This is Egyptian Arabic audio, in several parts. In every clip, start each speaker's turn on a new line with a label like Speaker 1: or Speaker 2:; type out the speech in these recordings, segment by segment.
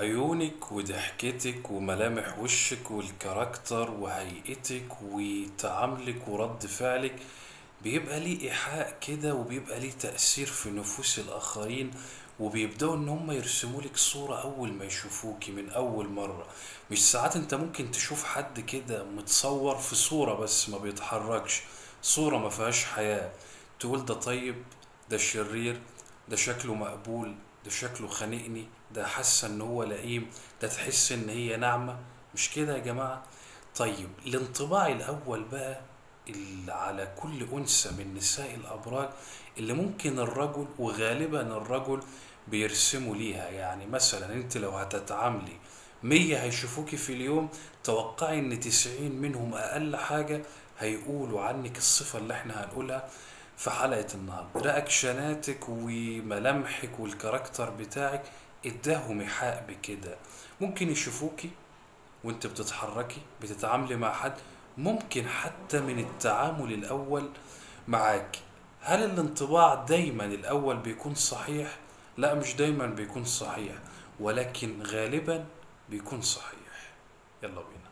Speaker 1: عيونك وضحكتك وملامح وشك والكاركتر وهيئتك وتعاملك ورد فعلك بيبقى ليه إيحاء كده وبيبقى ليه تأثير في نفوس الآخرين وبيبدأوا إن هم يرسموا لك صورة أول ما يشوفوكي من أول مرة مش ساعات أنت ممكن تشوف حد كده متصور في صورة بس ما بيتحركش صورة ما فيهاش حياة تقول ده طيب ده شرير ده شكله مقبول ده شكله خانقني ده حاسة ان هو لئيم ده تحس ان هي ناعمة مش كده يا جماعة طيب الانطباع الاول بقى اللي على كل انثى من نساء الابراج اللي ممكن الرجل وغالبا الرجل بيرسموا ليها يعني مثلا انت لو هتتعاملي مية هيشوفوكي في اليوم توقعي ان تسعين منهم اقل حاجة هيقولوا عنك الصفة اللي احنا هنقولها في حلقة النهاردة رياكشناتك وملامحك والكاركتر بتاعك اداهم ايحاء بكده ممكن يشوفوكي وانت بتتحركي بتتعاملي مع حد ممكن حتى من التعامل الاول معاك هل الانطباع دايما الاول بيكون صحيح لا مش دايما بيكون صحيح ولكن غالبا بيكون صحيح يلا بينا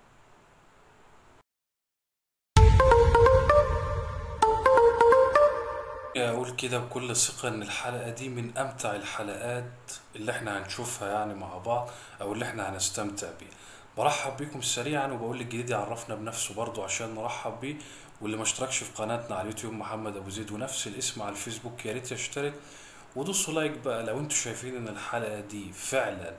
Speaker 1: اقول كده بكل ثقة ان الحلقة دي من امتع الحلقات اللي احنا هنشوفها يعني مع بعض او اللي احنا هنستمتع بيها برحب بيكم سريعا وبقول للجديد يعرفنا بنفسه برضو عشان نرحب بيه واللي ما اشتركش في قناتنا على اليوتيوب محمد ابو زيد ونفس الاسم على الفيسبوك يا ريت يشترك ودوسوا لايك بقى لو انتوا شايفين ان الحلقة دي فعلا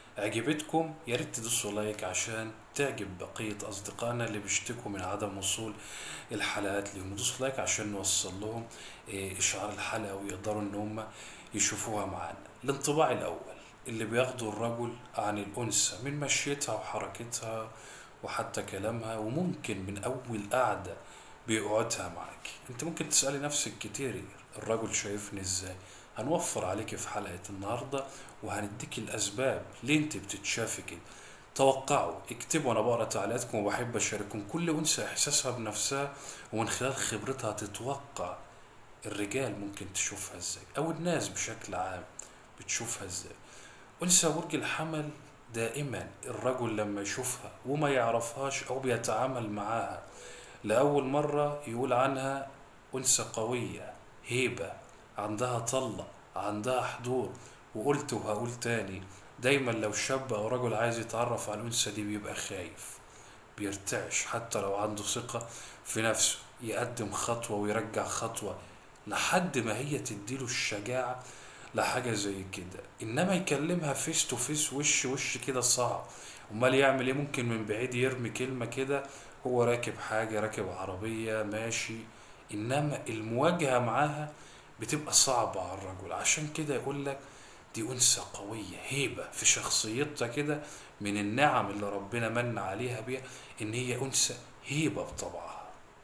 Speaker 1: عجبتكم يا ريت تدوسوا لايك عشان تعجب بقية أصدقائنا اللي بيشتكوا من عدم وصول الحلقات ليهم دوسوا لايك عشان نوصل لهم إيه، إشعار الحلقة ويقدروا إن هم يشوفوها معانا الانطباع الأول اللي بياخده الرجل عن الأنثى من مشيتها وحركتها وحتى كلامها وممكن من أول قعدة بيقعدها معاك انت ممكن تسألي نفسك كتير الرجل شايفني ازاي هنوفر عليك في حلقة النهاردة وهنديك الأسباب ليه انت بتتشافي كده توقعوا اكتبوا انا بقرا تعليقاتكم وبحب اشارككم كل انثى احساسها بنفسها ومن خلال خبرتها تتوقع الرجال ممكن تشوفها ازاي او الناس بشكل عام بتشوفها ازاي انثى برج الحمل دائما الرجل لما يشوفها وما يعرفهاش او بيتعامل معاها لاول مره يقول عنها انثى قويه هيبه عندها طله عندها حضور وقلت وهقول تاني دايما لو شاب او رجل عايز يتعرف على الانثى دي بيبقى خايف بيرتعش حتى لو عنده ثقة في نفسه يقدم خطوة ويرجع خطوة لحد ما هي تديله الشجاعة لحاجة زي كده انما يكلمها فيس تو فيس وش وش كده صعب امال يعمل ايه ممكن من بعيد يرمي كلمة كده هو راكب حاجة راكب عربية ماشي انما المواجهة معاها بتبقى صعبة على الرجل عشان كده يقول لك دي أنثى قوية هيبة في شخصيتها كده من النعم اللي ربنا من عليها بيها إن هي أنثى هيبة بطبعها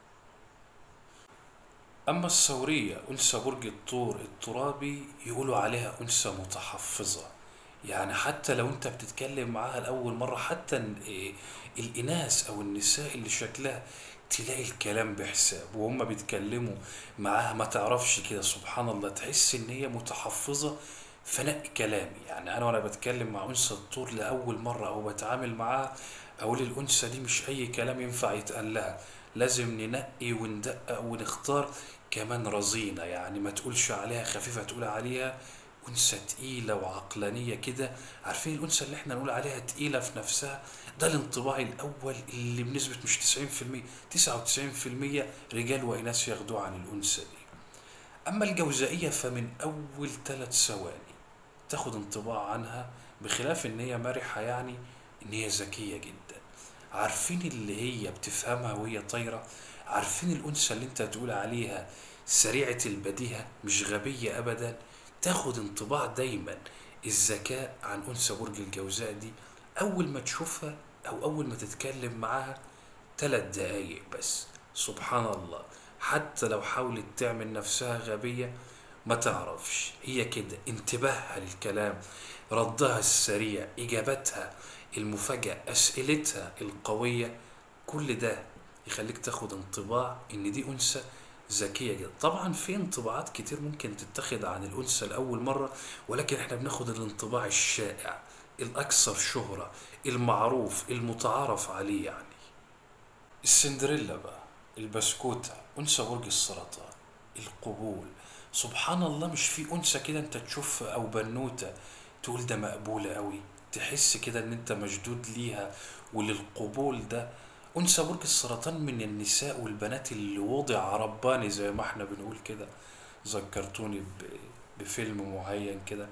Speaker 1: أما الثورية أنثى برج الثور الترابي يقولوا عليها أنثى متحفظة يعني حتى لو أنت بتتكلم معاها لأول مرة حتى ال- إيه الإناث أو النساء اللي شكلها تلاقي الكلام بحساب وهم بيتكلموا معاها ما تعرفش كده سبحان الله تحس إن هي متحفظة فنقي كلامي يعني أنا وأنا بتكلم مع أنثى الطور لأول مرة أو بتعامل معاها أقول الأنثى دي مش أي كلام ينفع يتقال لها لازم ننقي وندقق ونختار كمان رزينة يعني ما تقولش عليها خفيفة تقول عليها أنثى تقيلة وعقلانية كده عارفين الأنثى اللي احنا نقول عليها تقيلة في نفسها ده الانطباع الأول اللي بنسبة مش 90% 99% رجال وإناث ياخدوه عن الأنثى دي أما الجوزائية فمن أول ثلاث ثواني تاخد انطباع عنها بخلاف إن هي مرحة يعني إن هي ذكية جدا عارفين اللي هي بتفهمها وهي طايرة عارفين الأنثى اللي أنت هتقول عليها سريعة البديهة مش غبية أبدا تاخد انطباع دايما الذكاء عن أنثى برج الجوزاء دي أول ما تشوفها أو أول ما تتكلم معاها ثلاث دقايق بس سبحان الله حتى لو حاولت تعمل نفسها غبية ما تعرفش هي كده انتباهها للكلام ردها السريع إجابتها المفاجأة أسئلتها القوية كل ده يخليك تاخد انطباع إن دي أنثى ذكية جدا طبعا في انطباعات كتير ممكن تتخذ عن الأنثى لأول مرة ولكن احنا بناخد الانطباع الشائع الأكثر شهرة المعروف المتعارف عليه يعني السندريلا بقى البسكوتة أنثى برج السرطان القبول سبحان الله مش في أنثى كده أنت تشوف أو بنوتة تقول ده مقبولة قوي تحس كده إن أنت مشدود ليها وللقبول ده أنثى برج السرطان من النساء والبنات اللي وضع رباني زي ما احنا بنقول كده ذكرتوني ب- بفيلم معين كده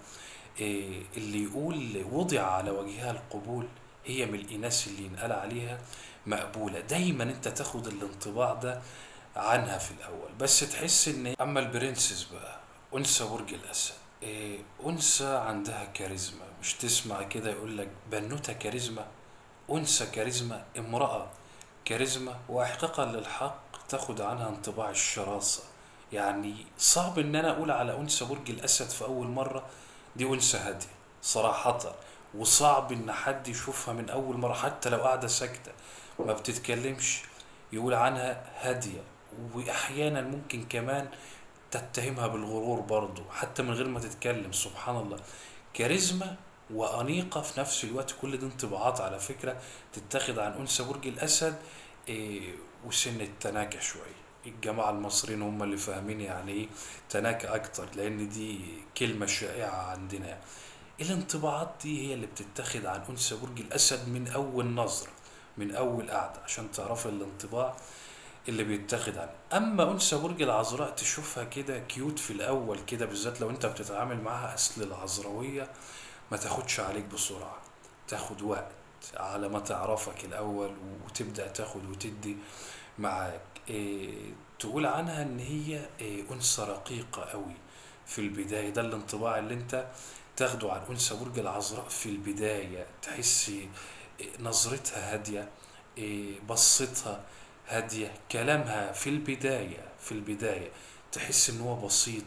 Speaker 1: إيه اللي يقول وضع على وجهها القبول هي من الإناث اللي ينقال عليها مقبولة دايما انت تاخد الانطباع ده عنها في الأول بس تحس ان أما البرنسس بقى أنثى برج الأسد إيه أنثى عندها كاريزما مش تسمع كده يقول لك بنوتة كاريزما أنثى كاريزما امرأة كاريزما وإحقاقا للحق تاخد عنها انطباع الشراسة يعني صعب ان انا اقول على انثى برج الاسد في اول مرة دي انثى هادية صراحة وصعب ان حد يشوفها من اول مرة حتى لو قاعدة ساكتة ما بتتكلمش يقول عنها هادية واحيانا ممكن كمان تتهمها بالغرور برضو حتى من غير ما تتكلم سبحان الله كاريزما وأنيقة في نفس الوقت كل دي انطباعات على فكرة تتاخد عن أنثى برج الأسد إيه وسن التناكة شوية الجماعة المصريين هم اللي فاهمين يعني ايه تناكة أكتر لأن دي كلمة شائعة عندنا يعني. الانطباعات دي هي اللي بتتاخد عن أنثى برج الأسد من أول نظرة من أول قعدة عشان تعرف الانطباع اللي بيتاخد عنها أما أنثى برج العذراء تشوفها كده كيوت في الأول كده بالذات لو أنت بتتعامل معاها أصل العذراوية ما تاخدش عليك بسرعة تاخد وقت على ما تعرفك الأول وتبدأ تاخد وتدي معاك إيه تقول عنها إن هي إيه أنثى رقيقة قوي في البداية ده الانطباع اللي أنت تاخده عن أنثى برج العذراء في البداية تحسي إيه نظرتها هادية إيه بصتها هادية كلامها في البداية في البداية تحس إن هو بسيط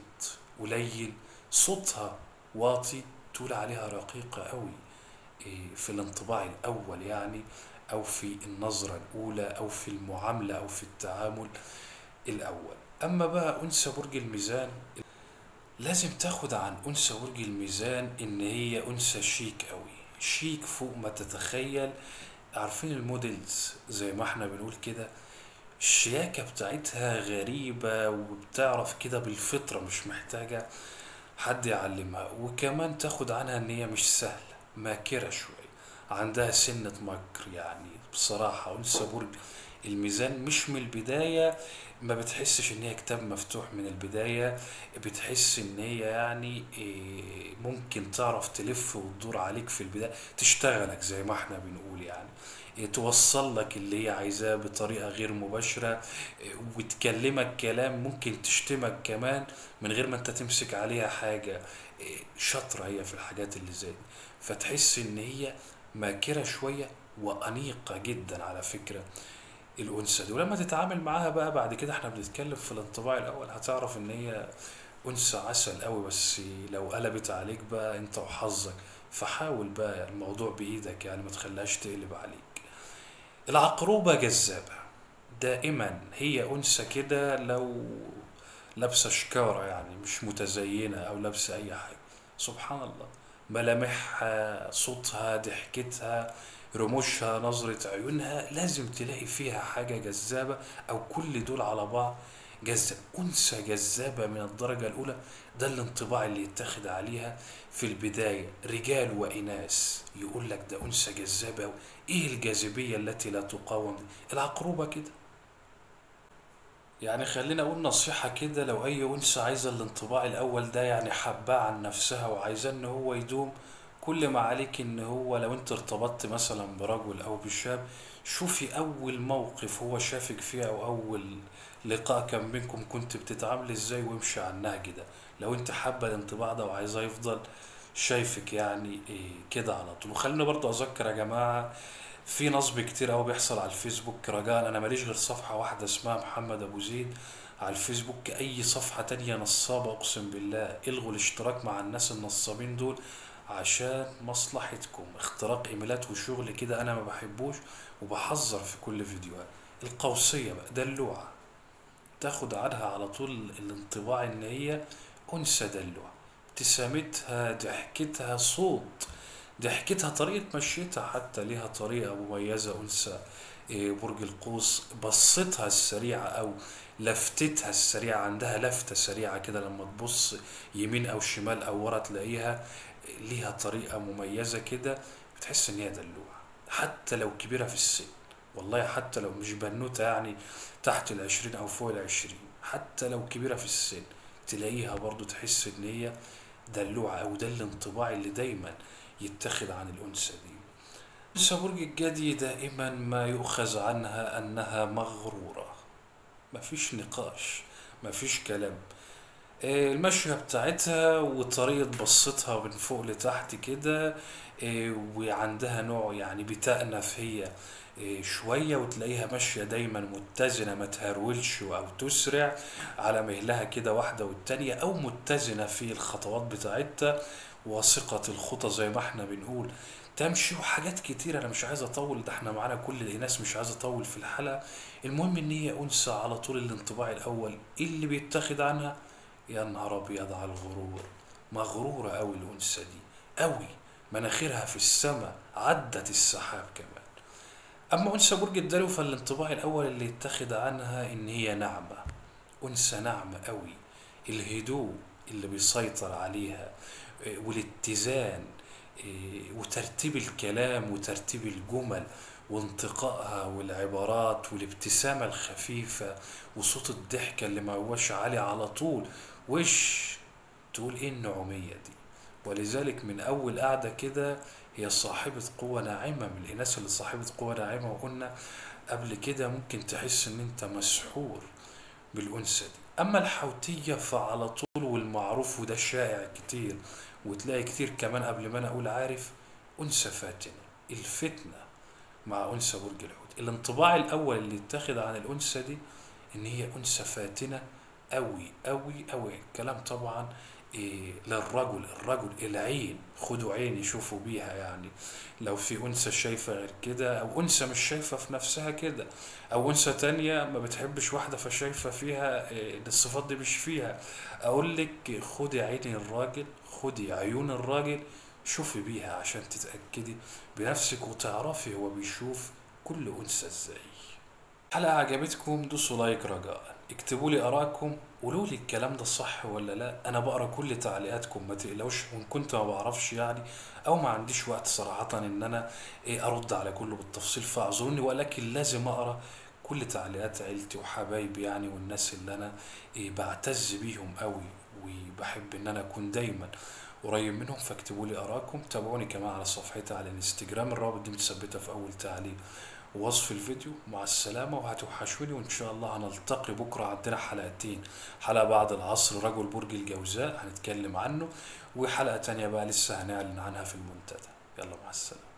Speaker 1: قليل صوتها واطي تقول عليها رقيقة قوي إيه في الانطباع الأول يعني أو في النظرة الأولى أو في المعاملة أو في التعامل الأول أما بقى أنثى برج الميزان لازم تاخد عن أنثى برج الميزان إن هي أنثى شيك قوي شيك فوق ما تتخيل عارفين الموديلز زي ما احنا بنقول كده الشياكة بتاعتها غريبة وبتعرف كده بالفطرة مش محتاجة حد يعلمها وكمان تاخد عنها ان هي مش سهلة ماكرة شوية عندها سنة مكر يعني بصراحة أنثى برج الميزان مش من البداية ما بتحسش ان هي كتاب مفتوح من البداية بتحس ان هي يعني إيه، ممكن تعرف تلف وتدور عليك في البداية تشتغلك زي ما احنا بنقول يعني إيه، توصل لك اللي هي عايزاه بطريقة غير مباشرة إيه، وتكلمك كلام ممكن تشتمك كمان من غير ما انت تمسك عليها حاجة إيه، شاطرة هي في الحاجات اللي زي دي فتحس ان هي ماكرة شوية وأنيقة جدا على فكرة الأنثى دي ولما تتعامل معاها بقى بعد كده احنا بنتكلم في الانطباع الأول هتعرف إن هي أنثى عسل قوي بس لو قلبت عليك بقى أنت وحظك فحاول بقى الموضوع بإيدك يعني ما تخليهاش تقلب عليك العقروبة جذابة دائما هي أنثى كده لو لابسة شكارة يعني مش متزينة أو لابسة أي حاجة سبحان الله ملامحها صوتها ضحكتها رموشها نظرة عيونها لازم تلاقي فيها حاجة جذابة أو كل دول على بعض جذاب أنثى جذابة من الدرجة الأولى ده الانطباع اللي يتاخد عليها في البداية رجال وإناث يقول لك ده أنثى جذابة أوي. إيه الجاذبية التي لا تقاوم دي؟ العقروبة كده يعني خلينا أقول نصيحة كده لو أي أنثى عايزة الانطباع الأول ده يعني حباه عن نفسها وعايزاه إن هو يدوم كل ما عليك إن هو لو أنت ارتبطت مثلا برجل أو بشاب شوفي أول موقف هو شافك فيه أو أول لقاء كان بينكم كنت بتتعامل إزاي وامشي على النهج ده لو أنت حابة الانطباع ده وعايزاه يفضل شايفك يعني إيه كده على طول وخلينا برضو أذكر يا جماعة في نصب كتير قوي بيحصل على الفيسبوك رجاء انا ماليش غير صفحة واحدة اسمها محمد ابو زيد على الفيسبوك اي صفحة تانية نصابة اقسم بالله الغوا الاشتراك مع الناس النصابين دول عشان مصلحتكم اختراق ايميلات وشغل كده انا ما بحبوش وبحذر في كل فيديوهات القوسية بقى دلوعة تاخد عنها على طول الانطباع ان هي انثى دلوعة ابتسامتها ضحكتها صوت ضحكتها طريقة مشيتها حتى ليها طريقة مميزة أنثى إيه، برج القوس بصتها السريعة أو لفتتها السريعة عندها لفتة سريعة كده لما تبص يمين أو شمال أو ورا تلاقيها ليها طريقة مميزة كده بتحس إن هي دلوعة حتى لو كبيرة في السن والله حتى لو مش بنوتة يعني تحت العشرين أو فوق العشرين حتى لو كبيرة في السن تلاقيها برضو تحس إن هي دلوعة أو ده الانطباع اللي دايما يتخذ عن الأنثى دي أنثى برج الجدي دائما ما يؤخذ عنها أنها مغرورة مفيش نقاش مفيش كلام آه، المشية بتاعتها وطريقة بصتها من فوق لتحت كده آه، وعندها نوع يعني بتأنف هي آه، شوية وتلاقيها ماشية دايما متزنة ما تهرولش أو تسرع على مهلها كده واحدة والتانية أو متزنة في الخطوات بتاعتها واثقة الخطى زي ما احنا بنقول تمشي وحاجات كتير انا مش عايز اطول ده احنا معانا كل الناس مش عايز اطول في الحلقة المهم ان هي انثى على طول الانطباع الاول اللي بيتاخد عنها يا نهار ابيض على الغرور مغرورة اوي الانثى دي اوي مناخيرها في السماء عدت السحاب كمان اما انثى برج الدلو فالانطباع الاول اللي يتاخد عنها ان هي ناعمة انثى ناعمة اوي الهدوء اللي بيسيطر عليها إيه، والاتزان إيه، وترتيب الكلام وترتيب الجمل وانتقائها والعبارات والابتسامة الخفيفة وصوت الضحكة اللي ما هوش عالي على طول وش تقول ايه النعومية دي ولذلك من أول قعدة كده هي صاحبة قوة ناعمة من الناس اللي صاحبة قوة ناعمة وقلنا قبل كده ممكن تحس إن أنت مسحور بالأنثى دي أما الحوتية فعلى طول والمعروف وده شائع كتير وتلاقي كتير كمان قبل ما أنا أقول عارف أنثى فاتنة الفتنة مع أنثى برج الحوت الانطباع الأول اللي اتخذ عن الأنثى دي إن هي أنثى فاتنة أوي أوي أوي الكلام طبعا إيه للرجل الرجل العين خدوا عين يشوفوا بيها يعني لو في أنثى شايفة غير كده أو أنثى مش شايفة في نفسها كده أو أنثى تانية ما بتحبش واحدة فشايفة فيها إيه إن الصفات دي مش فيها أقول لك خدي عين الراجل خدي عيون الراجل شوفي بيها عشان تتأكدي بنفسك وتعرفي هو بيشوف كل أنثى ازاي حلقة عجبتكم دوسوا لايك رجاء اكتبوا لي آراءكم قولوا لي الكلام ده صح ولا لا انا بقرا كل تعليقاتكم ما تقلقوش وان كنت ما بعرفش يعني او ما عنديش وقت صراحة ان انا إيه ارد على كله بالتفصيل فاعذروني ولكن لازم اقرا كل تعليقات عيلتي وحبايبي يعني والناس اللي انا إيه بعتز بيهم قوي وبحب ان انا اكون دايما قريب منهم فاكتبوا لي آراءكم تابعوني كمان على صفحتي على الانستجرام الرابط دي متثبتة في أول تعليق ووصف الفيديو مع السلامة وهتوحشوني وإن شاء الله هنلتقي بكرة عندنا حلقتين حلقة بعد العصر رجل برج الجوزاء هنتكلم عنه وحلقة تانية بقى لسه هنعلن عنها في المنتدى يلا مع السلامة